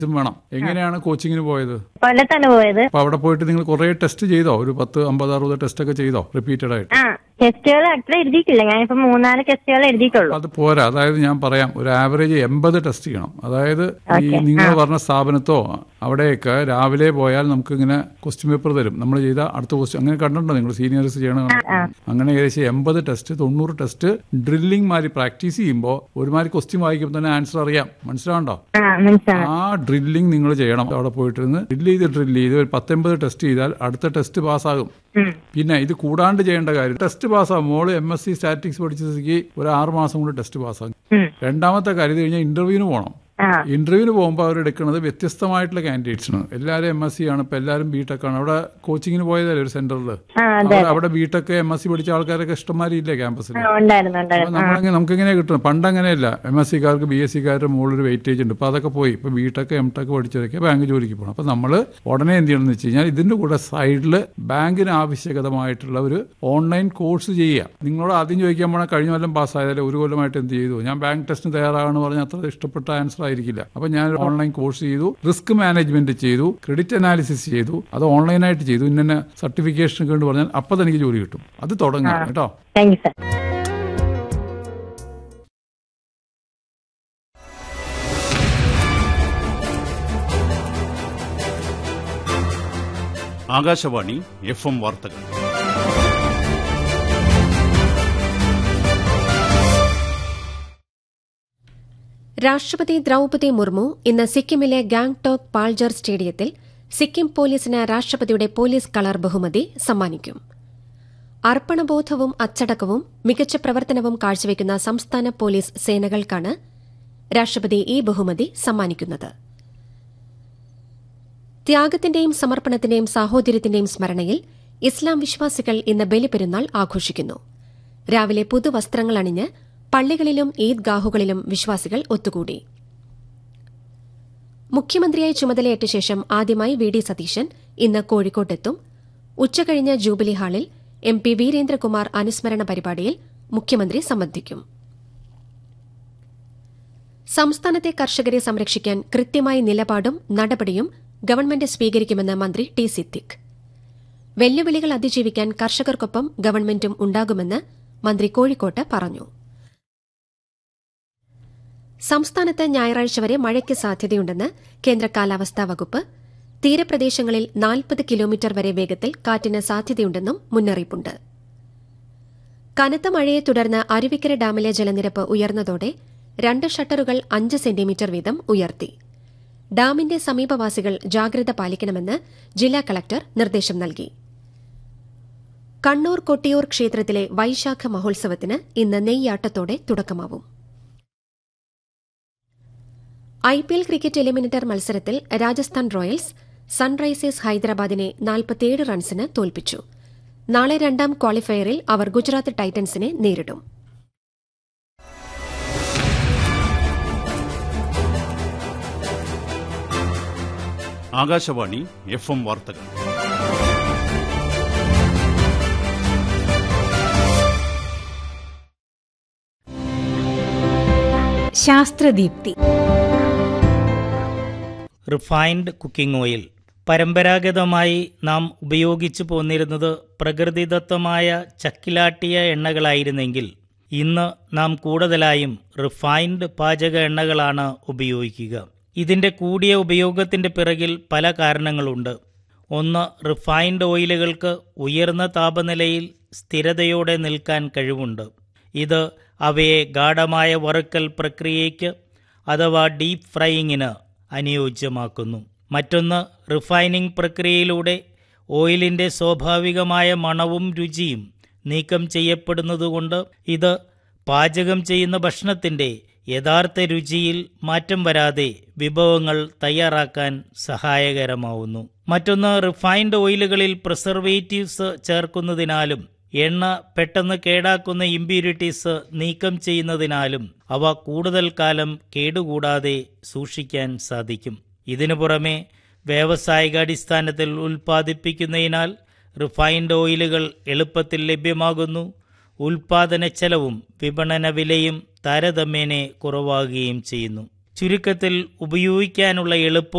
ഇതും വേണം എങ്ങനെയാണ് കോച്ചിങ്ങിന് പോയത് കൊല്ലത്താണ് പോയത് അപ്പൊ അവിടെ പോയിട്ട് നിങ്ങൾ കുറെ ടെസ്റ്റ് ചെയ്തോ ഒരു പത്ത് അമ്പത് അറുപത് ടെസ്റ്റ് ഒക്കെ ചെയ്തോ റിപ്പീറ്റഡ് ആയിട്ട് ആ ടെസ്റ്റുകൾ അത്ര എഴുതിയിട്ടില്ല ഞാനിപ്പോ മൂന്നാല് ടെസ്റ്റുകൾ എഴുതിയിട്ടുള്ളൂ അത് പോരാ അതായത് ഞാൻ പറയാം ഒരു ആവറേജ് എൺപത് ടെസ്റ്റ് ചെയ്യണം അതായത് ഈ നിങ്ങൾ പറഞ്ഞ സ്ഥാപനത്തോ അവിടെയൊക്കെ രാവിലെ പോയാൽ നമുക്ക് ഇങ്ങനെ ക്വസ്റ്റ്യൻ പേപ്പർ തരും നമ്മൾ ചെയ്ത അടുത്ത ക്വസ്റ്റ്യൻ അങ്ങനെ കണ്ടിട്ടുണ്ടോ നിങ്ങൾ സീനിയേഴ്സ് ചെയ്യണം അങ്ങനെ ഏകദേശം എൺപത് ടെസ്റ്റ് തൊണ്ണൂറ് ടെസ്റ്റ് ഡ്രില്ലിംഗ് മാതിരി പ്രാക്ടീസ് ചെയ്യുമ്പോൾ ഒരുമാതിരി ക്വസ്റ്റ്യൻ വായിക്കുമ്പോൾ തന്നെ ആൻസർ അറിയാം മനസ്സിലാവണ്ടോ ആ മനസ്സിലായി ആ ഡ്രില്ലിംഗ് നിങ്ങൾ ചെയ്യണം അവിടെ പോയിട്ടിരുന്ന് ഡ്രില്ല് ചെയ്ത് ഡ്രില്ല് ചെയ്ത് ഒരു പത്തൊമ്പത് ടെസ്റ്റ് ചെയ്താൽ അടുത്ത ടെസ്റ്റ് പാസ്സാകും ഉം. പിന്നെ ഇത് കൂടാണ്ട് ചെയ്യേണ്ട കാര്യം ടെസ്റ്റ് പാസ്സാകും മോള് എം എസ് സി സ്റ്റാറ്റിക്സ് പഠിച്ച സ്ഥിതിക്ക് ഒരു ആറ് മാസം കൊണ്ട് ടെസ്റ്റ് പാസ്സാകും ഉം. രണ്ടാമത്തെ കാര്യം ഇത് കഴിഞ്ഞാൽ ഇന്റർവ്യൂവിന് പോകണം ആ ഇന്റർവ്യൂവിന് പോകുമ്പോൾ അവർ എടുക്കുന്നത് വ്യത്യസ്തമായിട്ടുള്ള കാൻഡിഡേറ്റ്സാണ് എല്ലാവരും എം എസ് സി ആണ് ഇപ്പൊ എല്ലാവരും ബിടെക് ആണ് അവിടെ കോച്ചിങ്ങിന് പോയതല്ലേ ഒരു സെന്ററിൽ ആ അതെ അവിടെ ബിടെക് എം എസ് സി പഠിച്ച ആൾക്കാരൊക്കെ ഇഷ്ടംമാരി ഇല്ലേ ക്യാമ്പസിൽ ആ ഉണ്ടായിരുന്നു ഉണ്ടായിരുന്നു നമ്മളെങ്ങനെ നമുക്ക് എങ്ങനെയാ കിട്ടുന്നത് പണ്ട് അങ്ങനെയല്ല എം എസ് സിക്കാർക്ക് ബി എസ് സിക്കാരുടെ മുകളിൽ വെയിറ്റേജ് ഉണ്ട് ഇപ്പൊ അതൊക്കെ പോയി ഇപ്പൊ ബി ടെക് എം ടെക് പഠിച്ചവരൊക്കെ ബാങ്ക് ജോലിക്ക് പോകണം അപ്പൊ നമ്മൾ ഉടനെ എന്ത് ചെയ്യണമെന്ന് വെച്ച് കഴിഞ്ഞാൽ ഇതിന്റെ കൂടെ സൈഡിൽ ബാങ്കിന് ആവശ്യകതമായിട്ടുള്ള ഒരു ഓൺലൈൻ കോഴ്സ് ചെയ്യുക നിങ്ങളോട് ആദ്യം ചോദിക്കാൻ പോണ കഴിഞ്ഞ കൊല്ലം പാസ്സായതല്ലേ ഒരു കൊല്ലമായിട്ട് എന്ത് ചെയ്തു ഞാൻ ബാങ്ക് ടെസ്റ്റിന് തയ്യാറാണെന്ന് പറഞ്ഞാൽ അത്ര ഇഷ്ടപ്പെട്ട ആൻസർ ആയിരിക്കില്ല അപ്പൊ ഞാൻ ഓൺലൈൻ കോഴ്സ് ചെയ്തു റിസ്ക് മാനേജ്മെന്റ് ചെയ്തു ക്രെഡിറ്റ് അനാലിസിസ് ചെയ്തു അത് ഓൺലൈനായിട്ട് ചെയ്തു ഇന്ന സർട്ടിഫിക്കേഷൻ കൊണ്ട് പറഞ്ഞാൽ അപ്പൊ തനിക്ക് ജോലി കിട്ടും അത് തുടങ്ങാം കേട്ടോ thank you sir Akashvani F M വാർത്തകൾ രാഷ്ട്രപതി ദ്രൌപതി മുർമു ഇന്ന് സിക്കിമിലെ ഗാംഗ്ടോക്ക് പാൾജർ സ്റ്റേഡിയത്തിൽ സിക്കിം പോലീസിന് രാഷ്ട്രപതിയുടെ പോലീസ് കളർ ബഹുമതി സമ്മാനിക്കും അർപ്പണബോധവും അച്ചടക്കവും മികച്ച പ്രവർത്തനവും കാഴ്ചവെക്കുന്ന സംസ്ഥാന പോലീസ് സേനകൾക്കാണ് രാഷ്ട്രപതി ഈ ബഹുമതി സമ്മാനിക്കുന്നത് ത്യാഗത്തിന്റെയും സമർപ്പണത്തിന്റെയും സാഹോദര്യത്തിന്റെയും സ്മരണയിൽ ഇസ്ലാം വിശ്വാസികൾ ഇന്ന് ബലിപെരുന്നാൾ ആഘോഷിക്കുന്നു രാവിലെ പുതുവസ്ത്രങ്ങൾ അണിഞ്ഞ് പള്ളികളിലും ഈദ്ഗാഹുകളിലും വിശ്വാസികൾ ഒത്തുകൂടി മുഖ്യമന്ത്രിയായി ചുമതലയേറ്റ ശേഷം ആദ്യമായി വി ഡി സതീശൻ ഇന്ന് കോഴിക്കോട്ടെത്തും ഉച്ചകഴിഞ്ഞ് ജൂബിലി ഹാളിൽ എം പി വീരേന്ദ്രകുമാർ അനുസ്മരണ പരിപാടിയിൽ മുഖ്യമന്ത്രി സംബന്ധിക്കും സംസ്ഥാനത്തെ കർഷകരെ സംരക്ഷിക്കാൻ കൃത്യമായ നിലപാടും നടപടിയും ഗവൺമെന്റ് സ്വീകരിക്കുമെന്ന് മന്ത്രി ടി സിദ്ദിഖ് വെല്ലുവിളികൾ അതിജീവിക്കാൻ കർഷകർക്കൊപ്പം ഗവൺമെന്റും ഉണ്ടാകുമെന്ന് മന്ത്രി കോഴിക്കോട്ട് പറഞ്ഞു സംസ്ഥാനത്ത് ഞായറാഴ്ച വരെ മഴയ്ക്ക് സാധ്യതയുണ്ടെന്ന് കേന്ദ്ര കാലാവസ്ഥാ വകുപ്പ് തീരപ്രദേശങ്ങളിൽ നാൽപ്പത് കിലോമീറ്റർ വരെ വേഗത്തിൽ കാറ്റിന് സാധ്യതയുണ്ടെന്നും മുന്നറിയിപ്പുണ്ട് കനത്ത മഴയെ തുടർന്ന് അരുവിക്കര ഡാമിലെ ജലനിരപ്പ് ഉയർന്നതോടെ രണ്ട് ഷട്ടറുകൾ അഞ്ച് സെന്റിമീറ്റർ വീതം ഉയർത്തി ഡാമിന്റെ സമീപവാസികൾ ജാഗ്രത പാലിക്കണമെന്ന് ജില്ലാ കളക്ടർ നിർദ്ദേശം നൽകി കണ്ണൂർ കൊട്ടിയൂർ ക്ഷേത്രത്തിലെ വൈശാഖ മഹോത്സവത്തിന് ഇന്ന് നെയ്യാട്ടത്തോടെ തുടക്കമാവും I P L cricket eliminator മത്സരത്തിൽ രാജസ്ഥാൻ റോയൽസ് സൺറൈസേഴ്സ് ഹൈദരാബാദിനെ നാൽപ്പത്തിയേഴ് റൺസിന് തോൽപ്പിച്ചു നാളെ രണ്ടാം ക്വാളിഫയറിൽ അവർ ഗുജറാത്ത് ടൈറ്റൻസിനെ നേരിടും ആകാശവാണി എഫ് എം വാർത്തകൾ ശാസ്ത്രദീപ്തി റിഫൈൻഡ് കുക്കിംഗ് ഓയിൽ പരമ്പരാഗതമായി നാം ഉപയോഗിച്ചു പോന്നിരുന്നത് പ്രകൃതിദത്തമായ ചക്കിലാട്ടിയ എണ്ണകളായിരുന്നെങ്കിൽ ഇന്ന് നാം കൂടുതലായും റിഫൈൻഡ് പാചക എണ്ണകളാണ് ഉപയോഗിക്കുക ഇതിന്റെ കൂടിയ ഉപയോഗത്തിന്റെ പിറകിൽ പല കാരണങ്ങളുണ്ട് ഒന്ന് റിഫൈൻഡ് ഓയിലുകൾക്ക് ഉയർന്ന താപനിലയിൽ സ്ഥിരതയോടെ നിൽക്കാൻ കഴിവുണ്ട് ഇത് അവയെ ഗാഠമായ വറുക്കൽ പ്രക്രിയയ്ക്ക് അഥവാ ഡീപ്പ് ഫ്രൈയിങ്ങിന് അനുയോജ്യമാക്കുന്നു മറ്റൊന്ന് റിഫൈനിംഗ് പ്രക്രിയയിലൂടെ ഓയിലിൻ്റെ സ്വാഭാവികമായ മണവും രുചിയും നീക്കം ചെയ്യപ്പെടുന്നതുകൊണ്ട് ഇത് പാചകം ചെയ്യുന്ന ഭക്ഷണത്തിൻ്റെ യഥാർത്ഥ രുചിയിൽ മാറ്റം വരാതെ വിഭവങ്ങൾ തയ്യാറാക്കാൻ സഹായകരമാവുന്നു മറ്റൊന്ന് റിഫൈൻഡ് ഓയിലുകളിൽ പ്രിസർവേറ്റീവ്സ് ചേർക്കുന്നതിനാലും എണ്ണ പെട്ടെന്ന് കേടാക്കുന്ന ഇമ്പ്യൂരിറ്റീസ് നീക്കം ചെയ്യുന്നതിനാലും അവ കൂടുതൽ കാലം കേടുകൂടാതെ സൂക്ഷിക്കാൻ സാധിക്കും ഇതിനു പുറമെ വ്യാവസായികാടിസ്ഥാനത്തിൽ ഉൽപ്പാദിപ്പിക്കുന്നതിനാൽ റിഫൈൻഡ് ഓയിലുകൾ എളുപ്പത്തിൽ ലഭ്യമാകുന്നു ഉൽപാദന ചെലവും വിപണന വിലയും താരതമ്യേന കുറവാകുകയും ചെയ്യുന്നു ചുരുക്കത്തിൽ ഉപയോഗിക്കാനുള്ള എളുപ്പവും